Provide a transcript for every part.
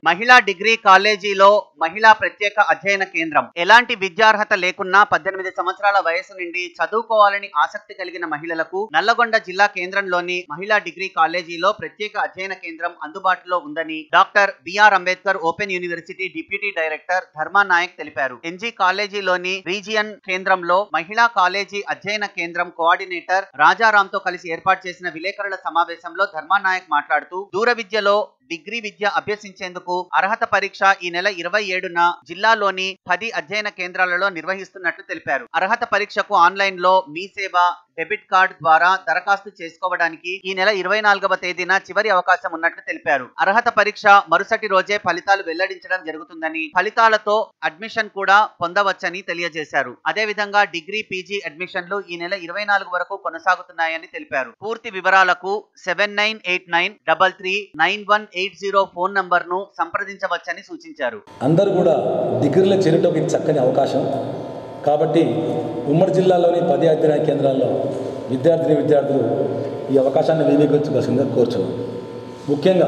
మహిళా డిగ్రీ కాలేజీలో మహిళా ప్రత్యేక అధ్యయన కేంద్రం ఎలాంటి విద్యార్హత లేకున్నా పద్దెనిమిది సంవత్సరాల వయసు నుండి చదువుకోవాలని ఆసక్తి కలిగిన మహిళలకు నల్లగొండ జిల్లా కేంద్రంలోని మహిళా డిగ్రీ కాలేజీలో ప్రత్యేక అధ్యయన కేంద్రం అందుబాటులో ఉందని doctor BR Ambedkar open university deputy director Dharma Naik తెలిపారు ఎన్జీ కాలేజీలోని రీజియన్ కేంద్రంలో మహిళా కాలేజీ అధ్యయన కేంద్రం కోఆర్డినేటర్ రాజారాంతో కలిసి ఏర్పాటు చేసిన విలేకరుల సమావేశంలో ధర్మా నాయక్ మాట్లాడుతూ దూర విద్యలో డిగ్రీ విద్య అభ్యసించేందుకు అర్హత పరీక్ష ఈ నెల ఇరవై ఏడున జిల్లాలోని పది అధ్యయన కేంద్రాలలో నిర్వహిస్తున్నట్లు తెలిపారు అర్హత పరీక్షకు ఆన్లైన్ లో మీ సేవ డెబిట్ కార్డ్ ద్వారా దరఖాస్తు చేసుకోవడానికి ఈ నెల ఇరవై నాలుగవ తేదీన చివరి అవకాశం ఉన్నట్లు తెలిపారు అర్హత పరీక్ష మరుసటి రోజే ఫలితాలు వెల్లడించడం జరుగుతుందని ఫలితాలతో అడ్మిషన్ కూడా పొందవచ్చని తెలియజేశారు అదేవిధంగా డిగ్రీ పీజీ అడ్మిషన్లు ఈ నెల ఇరవై నాలుగు వరకు కొనసాగుతున్నాయని తెలిపారు పూర్తి వివరాలకు seven nine eight nine double three nine one eight zero phone number ను సంప్రదించవచ్చని సూచించారు అందరూ కూడా డిగ్రీలో చేరటం ఇది చక్కని అవకాశం కాబట్టి ఉమ్మడి జిల్లాలోని పది అధ్యయన కేంద్రాల్లో విద్యార్థిని విద్యార్థులు ఈ అవకాశాన్ని వినియోగించవలసిందిగా కోరుచున్నాం ముఖ్యంగా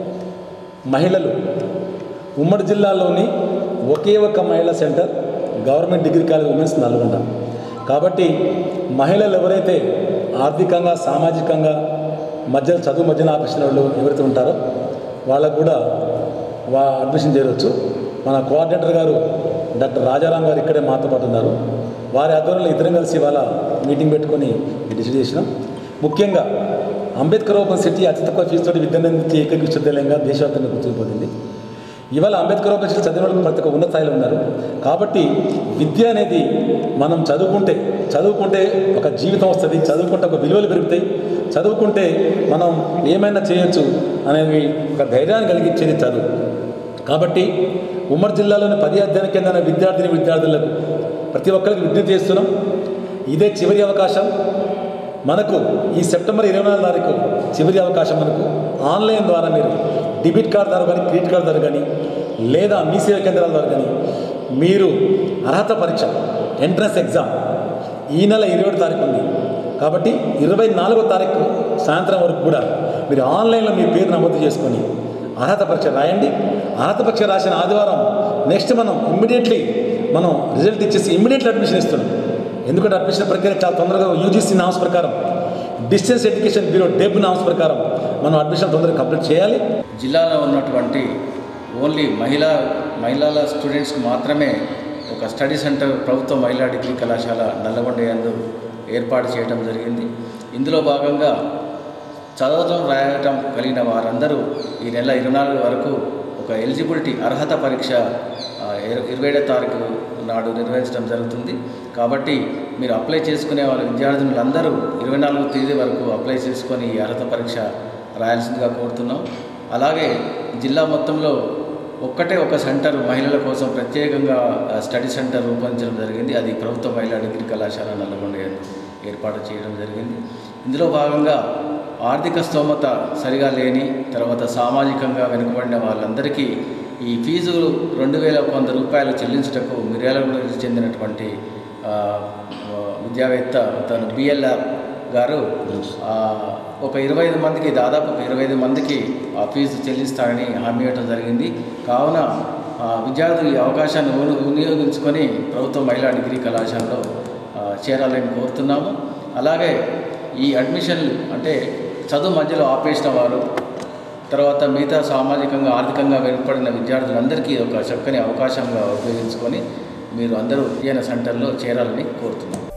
మహిళలు ఉమ్మడి జిల్లాలోని ఒకే ఒక్క మహిళా centre government degree college women's Nalgonda కాబట్టి మహిళలు ఎవరైతే ఆర్థికంగా సామాజికంగా మధ్య చదువు మధ్యన ఆపేసిన వాళ్ళు ఎవరైతే ఉంటారో వాళ్ళకు కూడా వా అడ్మిషన్ చేయవచ్చు మన కోఆర్డినేటర్ గారు డాక్టర్ రాజారాం గారు ఇక్కడే మాతో పాటు ఉన్నారు వారి ఆధ్వర్యంలో ఇద్దరం కలిసి ఇవాళ మీటింగ్ పెట్టుకొని డిసైడ్ చేసినాం ముఖ్యంగా అంబేద్కర్ ఓపెన్ సిటీ అతి తక్కువ ఫీజుతో విద్యను అందించే ఏకైక విశ్వవిద్యాలయంగా దేశవ్యాప్తంగా గుర్తింపొందింది ఇవాళ అంబేద్కర్ ఓపెన్ సిటీ చదివిన వాళ్ళు ప్రతి ఒక్క ఉన్నత స్థాయిలో ఉన్నారు కాబట్టి విద్య అనేది మనం చదువుకుంటే చదువుకుంటే ఒక జీవితం వస్తుంది చదువుకుంటే ఒక విలువలు పెరుగుతాయి చదువుకుంటే మనం ఏమైనా చేయొచ్చు అనేది ఒక ధైర్యాన్ని కలిగించేది చదువు కాబట్టి ఉమ్మడి జిల్లాలోని పది అధ్యయన కేంద్రాల విద్యార్థిని విద్యార్థులకు ప్రతి ఒక్కరికి విజ్ఞప్తి చేస్తున్నాం ఇదే చివరి అవకాశం మనకు ఈ సెప్టెంబర్ ఇరవై నాలుగు తారీఖు చివరి అవకాశం మనకు ఆన్లైన్ ద్వారా మీరు డెబిట్ కార్డు ద్వారా కానీ క్రెడిట్ కార్డు ద్వారా కానీ లేదా మీ సేవ కేంద్రాల ద్వారా కానీ మీరు అర్హత పరీక్ష ఎంట్రన్స్ ఎగ్జామ్ ఈ నెల ఇరవై తారీఖు ఉంది కాబట్టి ఇరవై నాలుగో తారీఖు సాయంత్రం వరకు కూడా మీరు ఆన్లైన్లో మీ పేరు నమోదు చేసుకొని అర్హత పరీక్ష రాయండి అర్హత పరీక్ష రాసిన ఆదివారం నెక్స్ట్ మనం ఇమ్మీడియట్లీ మనం రిజల్ట్ ఇచ్చేసి ఇమ్మీడియట్లీ అడ్మిషన్ ఇస్తున్నాం ఎందుకంటే అడ్మిషన్ ప్రక్రియ చాలా తొందరగా యూజీసీ నామ్స్ ప్రకారం distance education bureau DEB norms ప్రకారం మనం అడ్మిషన్ తొందరగా కంప్లీట్ చేయాలి జిల్లాలో ఉన్నటువంటి ఓన్లీ మహిళా మహిళల స్టూడెంట్స్కి మాత్రమే ఒక స్టడీ సెంటర్ ప్రభుత్వ మహిళా డిగ్రీ కళాశాల నల్లగొండ యందు ఏర్పాటు చేయడం జరిగింది ఇందులో భాగంగా చదవటం రాయటం కలిగిన వారందరూ ఈ నెల ఇరవై నాలుగు వరకు ఒక ఎలిజిబిలిటీ అర్హత పరీక్ష ఆ, ఇర- ఇరవై ఏడో తారీఖు నాడు నిర్వహించడం జరుగుతుంది కాబట్టి మీరు అప్లై చేసుకునే వాళ్ళ విద్యార్థినులందరూ ఇరవై నాలుగో తేదీ వరకు అప్లై చేసుకొని ఈ అర్హత పరీక్ష రాయాల్సిందిగా కోరుతున్నాం అలాగే జిల్లా మొత్తంలో ఒక్కటే ఒక సెంటర్ మహిళల కోసం ప్రత్యేకంగా ఆ, స్టడీ సెంటర్ రూపొందించడం జరిగింది అది ప్రభుత్వ మహిళా డిగ్రీ కళాశాల నల్లగొండ యందు ఏర్పాటు చేయడం జరిగింది ఇందులో భాగంగా ఆర్థిక స్తోమత సరిగా లేని తర్వాత సామాజికంగా వెనుకబడిన వాళ్ళందరికీ ఈ ఫీజులు రెండు వేల వంద రూపాయలు చెల్లించుటకు మిర్యాలగూడకు చెందినటువంటి ఆ, ఆ, విద్యావేత్త తను బిఎల్ఆర్ గారు ఆ, ఒక ఇరవై ఐదు మందికి దాదాపు ఒక ఇరవై ఐదు మందికి ఆ ఫీజు చెల్లిస్తారని హామీ ఇవ్వడం జరిగింది కావున ఆ, విద్యార్థులు ఈ అవకాశాన్ని విని- వినియోగించుకొని ప్రభుత్వ మహిళా డిగ్రీ కళాశాలలో ఆ, చేరాలని కోరుతున్నాము అలాగే ఈ అడ్మిషన్లు అంటే చదువు మధ్యలో ఆపేసిన వారు తర్వాత మిగతా సామాజికంగా ఆర్థికంగా వెనుకబడిన విద్యార్థులందరికీ ఒక చక్కని అవకాశంగా ఉపయోగించుకొని మీరు అందరూ అధ్యయన సెంటర్లో చేరాలని కోరుతున్నాం